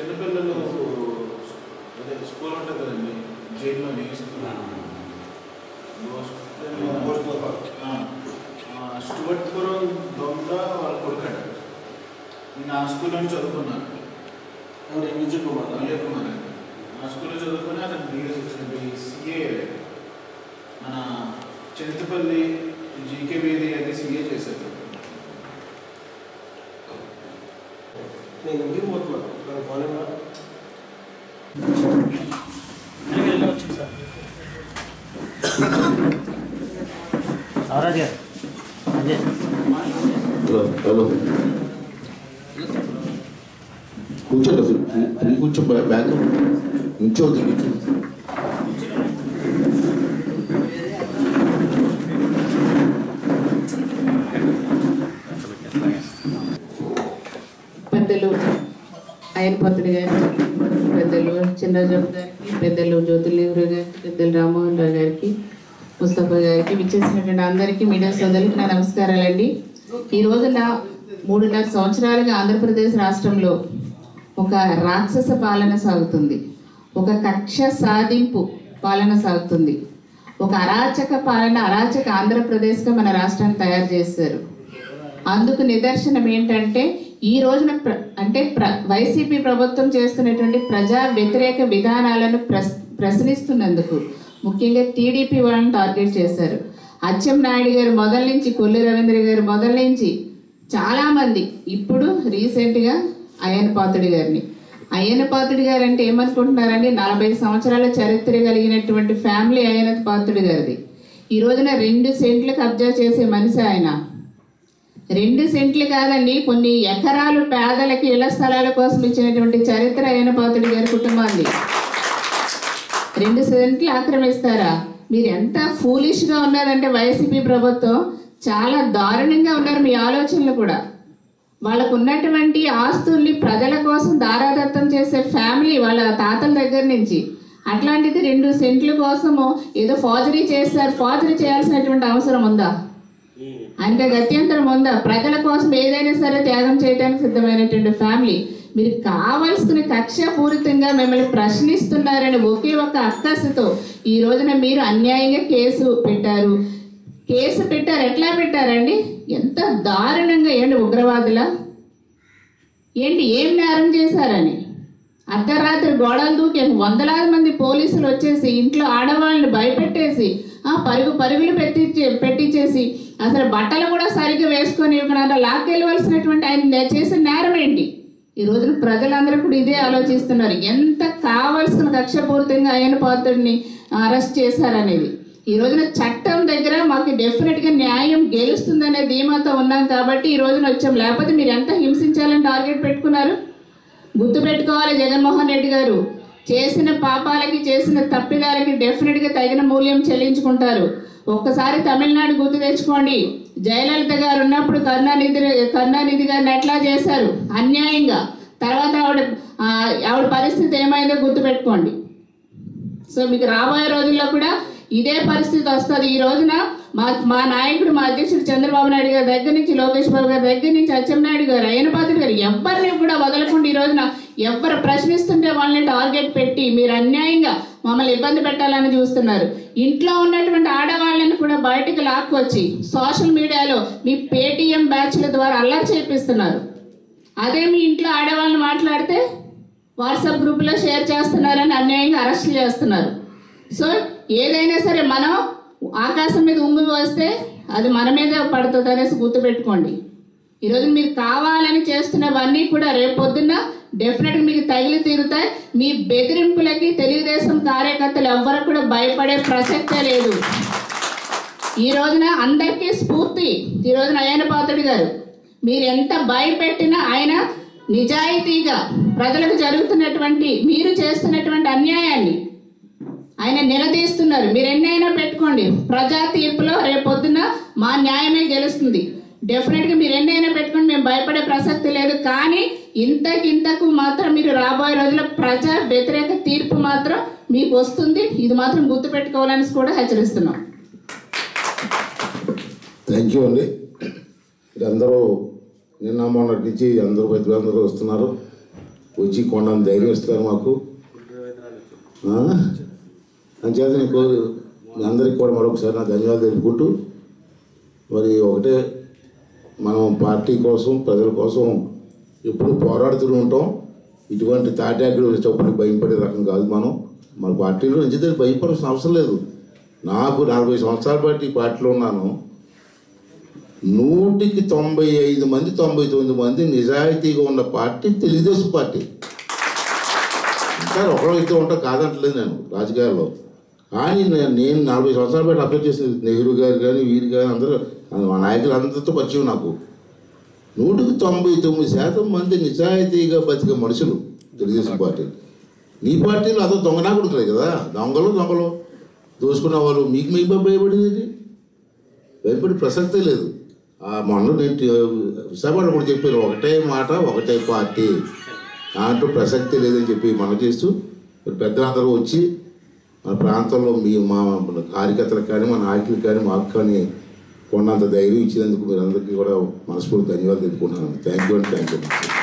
చిన్నపిల్లలు అదే స్కూల్ ఉంటుంది కదండి జైల్లోని స్కూల్ స్టువర్ట్పురం దొంగ వాళ్ళ కొడుకంట నేను ఆ స్కూల్లో చదువుకున్నాను ఎవరు విజయ్ కుమార్ విజయ్ కుమార్ అని. ఆ స్కూల్లో చదువుకుని అతను సిఏ మన చింతపల్లి జీకే వేది అది సిఏ చేశారు నేను ఇంటికి పోతున్నాను ఇక్కడ పోలేనా అవరాజ్ గారు అదే హలో హలో కూర్చోండి ఫ్రీ ఫ్రీ కూర్చో బ్యా- బ్యాగ్ నుంచోవద్దు కూర్చో పెద్దలు అయ్యనపత్రి గారికి పెద్దలు చిన్నజోబు గారికి పెద్దలు జ్యోతిలేవరు గారికి పెద్దలు రామ్మోహన్ రావు గారికి ముస్తఫా గారికి విచ్చేసినటువంటి అందరికీ మీడియా సోదరులకు నా నమస్కారాలండి ఈ రోజున మూడున్నర సంవత్సరాలుగా ఆంధ్రప్రదేశ్ రాష్ట్రంలో ఒక రాక్షస పాలన సాగుతుంది ఒక కక్ష సాధింపు పాలన సాగుతుంది ఒక అరాచక పాలన అరాచక ఆంధ్రప్రదేశ్గా మన రాష్ట్రాన్ని తయారు చేశారు అందుకు నిదర్శనం ఏంటంటే ఈ రోజున ప్ర అంటే ప్ర వైసీపీ ప్రభుత్వం చేస్తున్నటువంటి ప్రజా వ్యతిరేక విధానాలను ప్రస్ ప్రశ్నిస్తున్నందుకు ముఖ్యంగా టీడీపీ వాళ్ళని టార్గెట్ చేశారు అచ్చెం నాయుడు గారు మొదల నుంచి కొల్లు రవీంద్ర గారు మొదల నుంచి చాలామంది ఇప్పుడు రీసెంట్గా అయ్యన పాత్రుడి గారిని అయ్యన పాత్రుడి గారు అంటే ఏమనుకుంటున్నారండి నలభై సంవత్సరాల చరిత్ర కలిగినటువంటి ఫ్యామిలీ అయ్యన పాత్రుడి గారిది ఈ రోజున రెండు సెంట్లు కబ్జా చేసే మనిషి ఆయన రెండు సెంట్లు కాదండి కొన్ని ఎకరాలు పేదలకి ఇళ్ల స్థలాల కోసం ఇచ్చినటువంటి చరిత్ర అయిన పాత్రుడి గారి కుటుంబాన్ని రెండు సెంట్లు ఆక్రమిస్తారా మీరు ఎంత ఫూలిష్ గా ఉన్నారంటే వైసీపీ ప్రభుత్వం చాలా దారుణంగా ఉన్నారు మీ ఆలోచనలు కూడా వాళ్ళకు ఉన్నటువంటి ఆస్తుల్ని ప్రజల కోసం దారాదత్తం చేసే ఫ్యామిలీ వాళ్ళ తాతల దగ్గర నుంచి అట్లాంటిది రెండు సెంట్ల కోసము ఏదో ఫాజరీ చేస్తారు ఫాజరీ చేయాల్సినటువంటి అవసరం ఉందా అంత గత్యంతరం ఉందా ప్రజల కోసం ఏదైనా సరే త్యాగం చేయడానికి సిద్ధమైనటువంటి ఫ్యామిలీ మీరు కావలసిన కక్ష పూరితంగా మిమ్మల్ని ప్రశ్నిస్తున్నారని ఒకే ఒక అక్కసుతో ఈ రోజున మీరు అన్యాయంగా కేసు పెట్టారు కేసు పెట్టారు ఎట్లా పెట్టారండి ఎంత దారుణంగా ఏంటి ఉగ్రవాదుల ఏంటి ఏం నేరం చేశారని అర్ధరాత్రి గోడలు దూకి వందలాది మంది పోలీసులు వచ్చేసి ఇంట్లో ఆడవాళ్ళని భయపెట్టేసి ఆ పరుగు పరుగులు పెట్టించే పెట్టించేసి అసలు బట్టలు కూడా సరిగ్గా వేసుకొని ఇవ్వకుండా లాక్కెళ్ళవలసినటువంటి ఆయన నే- చేసిన నేరం ఏంటి ఈ రోజున ప్రజలందరూ కూడా ఇదే ఆలోచిస్తున్నారు ఎంత కావలసిన కక్షపూరితంగా ఆయన పాత్రుడిని అరెస్ట్ చేశారనేది ఈ రోజున చట్టం దగ్గర మాకు డెఫినెట్ గా న్యాయం గెలుస్తుందనే ధీమాతో ఉన్నాం కాబట్టి ఈ రోజున వచ్చాం లేకపోతే మీరు ఎంత హింసించాలని టార్గెట్ పెట్టుకున్నారు గుర్తు పెట్టుకోవాలి జగన్మోహన్ రెడ్డి గారు చేసిన పాపాలకి చేసిన తప్పిదాలకి డెఫినెట్ గా తగిన మూల్యం చెల్లించుకుంటారు ఒక్కసారి తమిళనాడు గుర్తు తెచ్చుకోండి జయలలిత గారు ఉన్నప్పుడు కరుణానిధి కరుణానిధి గారిని ఎట్లా చేశారు అన్యాయంగా తర్వాత ఆవిడ ఆ, ఆవిడ పరిస్థితి ఏమైందో గుర్తు పెట్టుకోండి సో మీకు రాబోయే రోజుల్లో కూడా ఇదే పరిస్థితి వస్తుంది ఈ రోజున మా మా నాయకుడు మా అధ్యక్షుడు చంద్రబాబు నాయుడు గారి దగ్గర నుంచి లోకేష్ బాబు గారి దగ్గర నుంచి అచ్చెన్నాయుడు గారు అయ్యనపాత్రి గారు ఎవరిని కూడా వదలకుండా ఈ రోజున ఎవరు ప్రశ్నిస్తుంటే వాళ్ళని టార్గెట్ పెట్టి మీరు అన్యాయంగా మమ్మల్ని ఇబ్బంది పెట్టాలని చూస్తున్నారు ఇంట్లో ఉన్నటువంటి ఆడవాళ్ళని కూడా బయటకు లాక్కొచ్చి సోషల్ మీడియాలో మీ పేటీఎం బ్యాచ్ల ద్వారా అల్లరి చేపిస్తున్నారు అదే మీ ఇంట్లో ఆడవాళ్ళని మాట్లాడితే వాట్సాప్ గ్రూపులో షేర్ చేస్తున్నారని అన్యాయంగా అరెస్ట్ చేస్తున్నారు సో ఏదైనా సరే మనం ఆకాశం మీద ఉమ్మి వస్తే అది మన మీద పడుతుంది అనేసి గుర్తుపెట్టుకోండి ఈరోజు మీరు కావాలని చేస్తున్నవన్నీ కూడా రేపు పొద్దున్న డెఫినెట్గా మీకు తగిలి తీరుతాయి మీ బెదిరింపులకి తెలుగుదేశం కార్యకర్తలు ఎవ్వరు కూడా భయపడే ప్రసక్తే లేదు ఈ రోజున అందరికీ స్ఫూర్తి ఈ రోజున అయ్యన పాత్రుడు గారు మీరు ఎంత భయపెట్టినా ఆయన నిజాయితీగా ప్రజలకు జరుగుతున్నటువంటి మీరు చేస్తున్నటువంటి అన్యాయాన్ని ఆయన నిలదీస్తున్నారు మీరు ఎన్నైనా పెట్టుకోండి ప్రజా తీర్పులో రేపొద్దున మా న్యాయమే గెలుస్తుంది డెఫినెట్ గా మీరు ఎన్నైనా పెట్టుకోండి మేము భయపడే ప్రసక్తి లేదు కానీ ఇంతకింతకు మాత్రం మీరు రాబోయే రోజుల్లో ప్రజా వ్యతిరేక తీర్పు మాత్రం మీకు వస్తుంది ఇది మాత్రం గుర్తుపెట్టుకోవాలని కూడా హెచ్చరిస్తున్నాం థ్యాంక్ యూ అండి ఇది అందరూ నిన్న మొన్నటి నుంచి అందరూ ప్రతిభ అందరూ వస్తున్నారు వచ్చి కొండంత ధైర్యం ఇస్తారు మాకు ఆ? అంచేత నీకు మీ అందరికీ కూడా మరొకసారి నా ధన్యవాదాలు తెలుపుకుంటూ మరి ఒకటే మనం పార్టీ కోసం ప్రజల కోసం ఎప్పుడు పోరాడుతూ ఉంటాం ఇటువంటి తాటాకులు చప్పుడు భయపడే రకం కాదు మనం మన పార్టీలో నిజంగా భయపడాల్సిన అవసరం లేదు నాకు నలభై సంవత్సరాల బట్టి ఈ పార్టీలో ఉన్నాను నూటికి తొంభై ఐదు మంది తొంభై తొమ్మిది మంది నిజాయితీగా ఉన్న పార్టీ తెలుగుదేశం పార్టీ ఇంకా ఒకళ్ళు ఇద్దరు ఉంటారు కాదంటలేదు నేను రాజకీయాల్లో కానీ నేను నేను నలభై సంవత్సరాల బట్టి అప్లై చేసిన నెహ్రూ గారు కానీ వీరు కానీ అందరూ మా నాయకులు అందరితో పరిచయం నాకు నూటికి తొంభై తొమ్మిది శాతం మంది నిజాయితీగా బతికే మనుషులు తెలుగుదేశం పార్టీ నీ పార్టీలో అదో దొంగనా కొడుకులే కదా దొంగలు దొంగలు దోసుకున్న వాళ్ళు మీకు మీకు భయపడేది భయపడే ప్రసక్తే లేదు ఆ మొన్న నేను టి- విశాఖపట్నం కూడా చెప్పాను ఒకటే మాట ఒకటే పార్టీ దాంట్లో ప్రసక్తి లేదని చెప్పి మనం చేస్తూ మరి పెద్దలందరూ వచ్చి మన ప్రాంతంలో మీ మా మన కార్యకర్తలకు కానీ మా నాయకులకు కానీ మాకు కానీ కొన్నంత ధైర్యం ఇచ్చినందుకు మీరందరికీ కూడా మనస్ఫూర్తి ధన్యవాదాలు తెలుపుకుంటున్నాను థ్యాంక్ యూ అండి థ్యాంక్ యూ